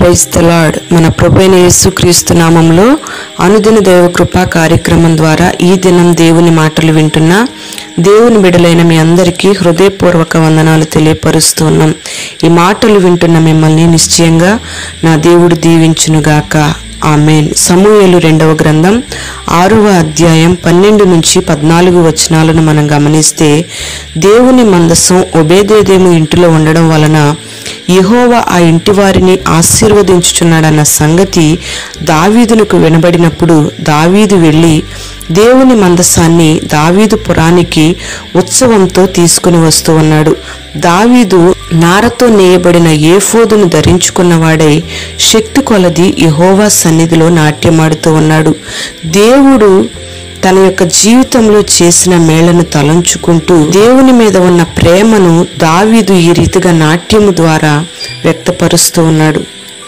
praise the lord మన ప్రభైన యేసుక్రీస్తు నామంలో అనుదిన దైవ కృపా కార్యక్రమం ద్వారా ఈ దినం దేవుని మాటలు వింటున్న దేవుని బిడలైన మీ అందరికీ హృదయపూర్వక వందనాలు తెలియపరుస్తున్నాం ఈ మాటలు వింటున్న మిమ్మల్ని నిశ్చయంగా నా దేవుడు దీవించునుగాక ఆమెన్ సమూయేలు రెండవ గ్రంథం ఆరవ అధ్యాయం పన్నెండు నుంచి పద్నాలుగు వచనాలను మనం గమనిస్తే దేవుని మందసం ఒబేదేదేము ఇంటిలో ఉండడం వలన యెహోవా ఆ ఇంటి వారిని ఆశీర్వదించుచున్నాడన్న సంగతి దావీదునకు వినబడినప్పుడు దావీదు వెళ్ళి దేవుని మందసాన్ని దావీదు పురానికి ఉత్సవంతో తీసుకుని వస్తూ ఉన్నాడు దావీదు నారతో నేయబడిన ఏఫోదును ధరించుకున్నవాడై శక్తి కొలది యెహోవా సన్నిధిలో నాట్యమాడుతూ ఉన్నాడు దేవుడు తన యొక్క జీవితంలో చేసిన మేళ్లను తలంచుకుంటూ దేవుని మీద ఉన్న ప్రేమను దావీదు ఈ రీతిగా నాట్యము ద్వారా వ్యక్తపరుస్తూ ఉన్నాడు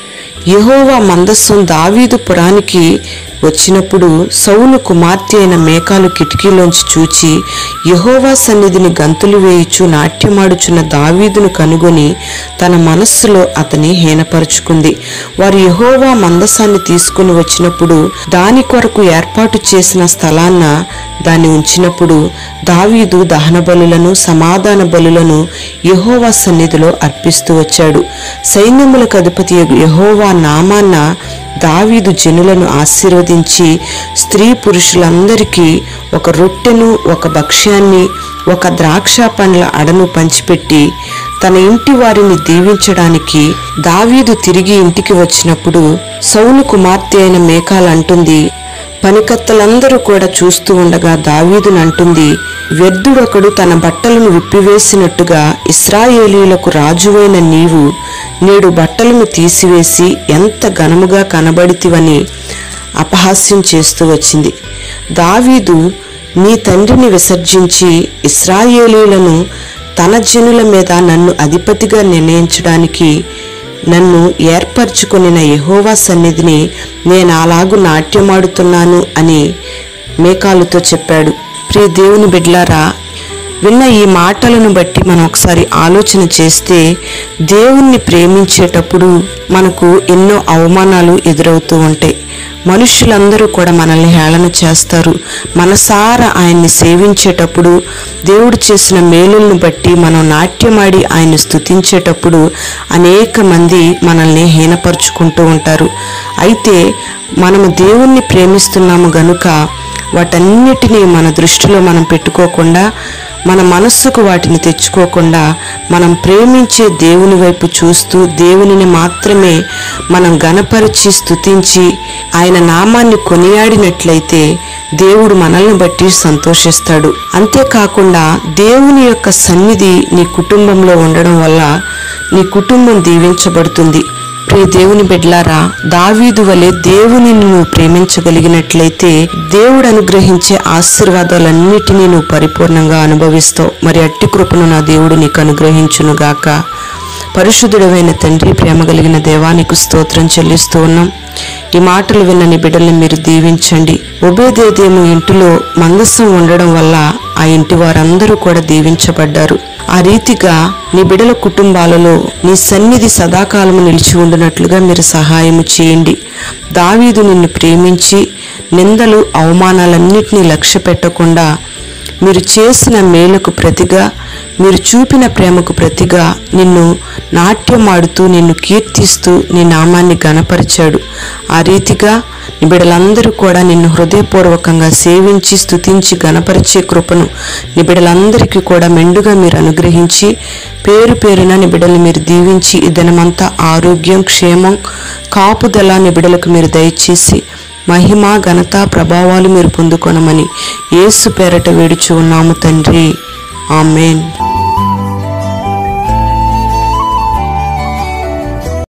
యెహోవా మందస్సం దావీదు పురానికి వచ్చినప్పుడు సౌలు కుమార్తె అయిన మేకాలు కిటికీలోంచి చూచి యెహోవా సన్నిధిని గంతులు వేయుచు నాట్యమాడుచున్న దావీదును కనుగొని తన మనస్సులో అతని హీనపరుచుకుంది వారు యెహోవా మందసాన్ని తీసుకుని వచ్చినప్పుడు దాని కొరకు ఏర్పాటు చేసిన స్థలాన్న దాన్ని ఉంచినప్పుడు దావీదు దహన బలులను సమాధాన బలులను యెహోవా సన్నిధిలో అర్పిస్తూ వచ్చాడు సైన్యములకు అధిపతి యెహోవా నామాన్న దావీదు జనులను ఆశీర్వదించి స్త్రీ పురుషులందరికీ ఒక రొట్టెను ఒక భక్ష్యాన్ని ఒక ద్రాక్ష పండ్ల అడను పంచిపెట్టి తన ఇంటి వారిని దీవించడానికి దావీదు తిరిగి ఇంటికి వచ్చినప్పుడు సౌలు కుమార్తె అయిన మేకాలు అంటుంది పనికత్తలందరూ కూడా చూస్తూ ఉండగా దావీదును అంటుంది వ్యర్థుడొకడు తన బట్టలను విప్పివేసినట్టుగా ఇస్రాయేలీలకు రాజువైన నీవు నేడు బట్టలను తీసివేసి ఎంత ఘనముగా కనబడితివని అపహాస్యం చేస్తూ వచ్చింది దావీదు నీ తండ్రిని విసర్జించి ఇస్రాయేలీలను తన జనుల మీద నన్ను అధిపతిగా నిర్ణయించడానికి నన్ను ఏర్పరచుకొనిన యెహోవా సన్నిధిని నేను అలాగు నాట్యమాడుతున్నాను అని మేకాలుతో చెప్పాడు ప్రియ దేవుని బిడ్లారా విన్న ఈ మాటలను బట్టి మనం ఒకసారి ఆలోచన చేస్తే దేవుణ్ణి ప్రేమించేటప్పుడు మనకు ఎన్నో అవమానాలు ఎదురవుతూ ఉంటాయి మనుషులందరూ కూడా మనల్ని హేళన చేస్తారు మనసారా ఆయన్ని సేవించేటప్పుడు దేవుడు చేసిన మేలులను బట్టి మనం నాట్యమాడి ఆయన్ని స్తుతించేటప్పుడు అనేక మంది మనల్ని హీనపరుచుకుంటూ ఉంటారు అయితే మనము దేవుణ్ణి ప్రేమిస్తున్నాము గనుక వాటన్నిటినీ మన దృష్టిలో మనం పెట్టుకోకుండా మన మనస్సుకు వాటిని తెచ్చుకోకుండా మనం ప్రేమించే దేవుని వైపు చూస్తూ దేవునిని మాత్రమే మనం గణపరిచి స్తుతించి ఆయన నామాన్ని కొనియాడినట్లయితే దేవుడు మనల్ని బట్టి సంతోషిస్తాడు అంతేకాకుండా దేవుని యొక్క సన్నిధి నీ కుటుంబంలో ఉండడం వల్ల నీ కుటుంబం దీవించబడుతుంది ప్రియ దేవుని బిడ్లారా దావీదు వలె దేవుని నువ్వు ప్రేమించగలిగినట్లయితే దేవుడు అనుగ్రహించే ఆశీర్వాదాలన్నిటినీ నువ్వు పరిపూర్ణంగా అనుభవిస్తావు మరి అట్టి కృపను నా దేవుడు నీకు అనుగ్రహించునుగాక పరిశుద్ధుడమైన తండ్రి ప్రేమ కలిగిన దేవానికి స్తోత్రం చెల్లిస్తూ ఉన్నాం ఈ మాటలు విన్న నీ బిడ్డల్ని మీరు దీవించండి ఉభయదేదేమో ఇంటిలో మందస్సం ఉండడం వల్ల ఆ ఇంటి వారందరూ కూడా దీవించబడ్డారు ఆ రీతిగా నీ బిడల కుటుంబాలలో నీ సన్నిధి సదాకాలము నిలిచి ఉండునట్లుగా మీరు సహాయము చేయండి దావీదు నిన్ను ప్రేమించి నిందలు అవమానాలన్నిటినీ లక్ష్య పెట్టకుండా మీరు చేసిన మేలుకు ప్రతిగా మీరు చూపిన ప్రేమకు ప్రతిగా నిన్ను నాట్యమాడుతూ నిన్ను కీర్తిస్తూ నీ నామాన్ని గణపరిచాడు ఆ రీతిగా నీ బిడ్డలందరూ కూడా నిన్ను హృదయపూర్వకంగా సేవించి స్తుతించి గణపరిచే కృపను నీ బిడ్డలందరికీ కూడా మెండుగా మీరు అనుగ్రహించి పేరు పేరున నీ బిడ్డలు మీరు దీవించి ఈ దినమంతా ఆరోగ్యం క్షేమం కాపుదల నీ బిడ్డలకు మీరు దయచేసి మహిమ ఘనత ప్రభావాలు మీరు పొందుకొనమని యేసు పేరట వేడుచు ఉన్నాము తండ్రి ఆమెన్